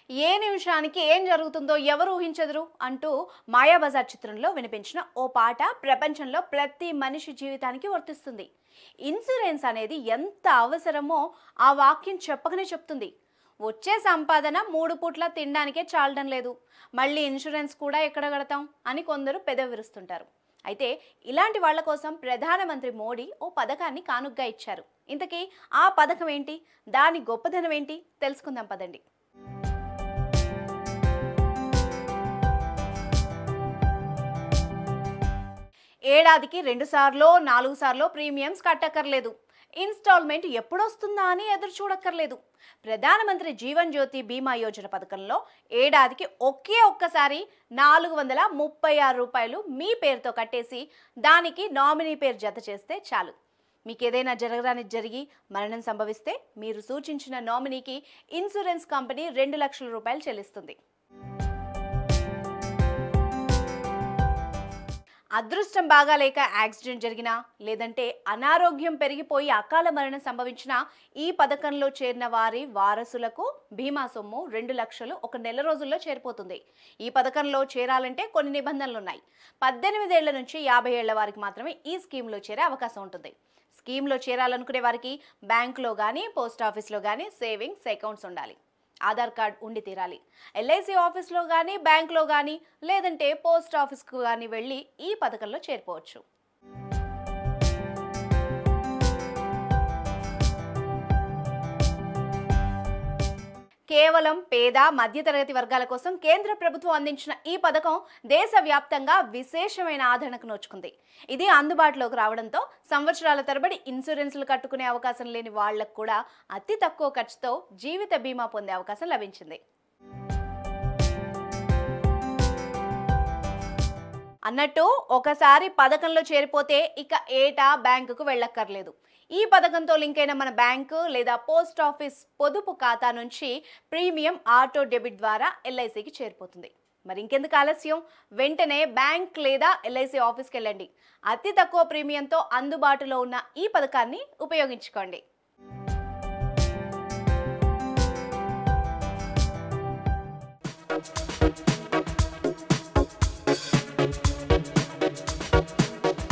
ఏ నిమిషానికి ఏం జరుగుతుందో ఎవరు ఊహించదురు అంటూ మాయాబజార్ చిత్రంలో వినిపించిన ఓ పాట ప్రపంచంలో ప్రతి మనిషి జీవితానికి వర్తిస్తుంది ఇన్సూరెన్స్ అనేది ఎంత అవసరమో ఆ వాక్యం చెప్పకనే చెప్తుంది వచ్చే సంపాదన మూడు పూట్ల తినడానికే చాలడం లేదు మళ్ళీ ఇన్సూరెన్స్ కూడా ఎక్కడ కడతాం అని కొందరు పెదవి విరుస్తుంటారు అయితే ఇలాంటి వాళ్ళ కోసం ప్రధానమంత్రి మోడీ ఓ పథకాన్ని కానుగ్గా ఇచ్చారు ఇంతకీ ఆ పథకం ఏంటి దాని గొప్పదనం ఏంటి తెలుసుకుందాం పదండి ఏడాదికి రెండు సార్లు నాలుగు సార్లు ప్రీమియమ్స్ కట్టక్కర్లేదు ఇన్స్టాల్మెంట్ ఎప్పుడొస్తుందా అని ఎదురు చూడక్కర్లేదు ప్రధానమంత్రి జీవన్ జ్యోతి బీమా యోజన పథకంలో ఏడాదికి ఒకే ఒక్కసారి నాలుగు వందల ముప్పై ఆరు రూపాయలు మీ పేరుతో కట్టేసి దానికి నామినీ పేరు జత చేస్తే చాలు మీకు ఏదైనా జరగడానికి జరిగి మరణం సంభవిస్తే మీరు సూచించిన నామినీకి ఇన్సూరెన్స్ కంపెనీ రెండు లక్షల రూపాయలు చెల్లిస్తుంది అదృష్టం బాగాలేక యాక్సిడెంట్ జరిగినా లేదంటే అనారోగ్యం పెరిగిపోయి అకాల మరణం సంభవించినా ఈ పథకంలో చేరిన వారి వారసులకు బీమా సొమ్ము రెండు లక్షలు ఒక నెల రోజుల్లో చేరిపోతుంది ఈ పథకంలో చేరాలంటే కొన్ని నిబంధనలు ఉన్నాయి పద్దెనిమిదేళ్ల నుంచి యాభై ఏళ్ల వారికి మాత్రమే ఈ స్కీమ్లో చేరే అవకాశం ఉంటుంది స్కీమ్లో చేరాలనుకునే వారికి బ్యాంకులో కానీ పోస్ట్ ఆఫీస్లో కానీ సేవింగ్స్ అకౌంట్స్ ఉండాలి ఆధార్ కార్డ్ ఉండి తీరాలి ఎల్ఐసి ఆఫీస్లో కానీ బ్యాంక్లో కానీ లేదంటే పోస్ట్ ఆఫీస్కు కానీ వెళ్ళి ఈ పథకంలో చేరిపోవచ్చు కేవలం పేద మధ్యతరగతి వర్గాల కోసం కేంద్ర ప్రభుత్వం అందించిన ఈ పథకం దేశవ్యాప్తంగా విశేషమైన ఆదరణకు నోచుకుంది ఇది అందుబాటులోకి రావడంతో సంవత్సరాల తరబడి ఇన్సూరెన్స్లు కట్టుకునే అవకాశం లేని వాళ్లకు కూడా అతి తక్కువ ఖర్చుతో జీవిత బీమా పొందే అవకాశం లభించింది అన్నట్టు ఒకసారి పథకంలో చేరిపోతే ఇక ఏటా బ్యాంకుకు వెళ్ళక్కర్లేదు ఈ పథకంతో లింక్ అయిన మన బ్యాంకు లేదా పోస్ట్ ఆఫీస్ పొదుపు ఖాతా నుంచి ప్రీమియం ఆటో డెబిట్ ద్వారా ఎల్ఐసికి చేరిపోతుంది మరి ఇంకెందుకు ఆలస్యం వెంటనే బ్యాంక్ లేదా ఎల్ఐసి ఆఫీస్కి వెళ్ళండి అతి తక్కువ ప్రీమియంతో అందుబాటులో ఉన్న ఈ పథకాన్ని ఉపయోగించుకోండి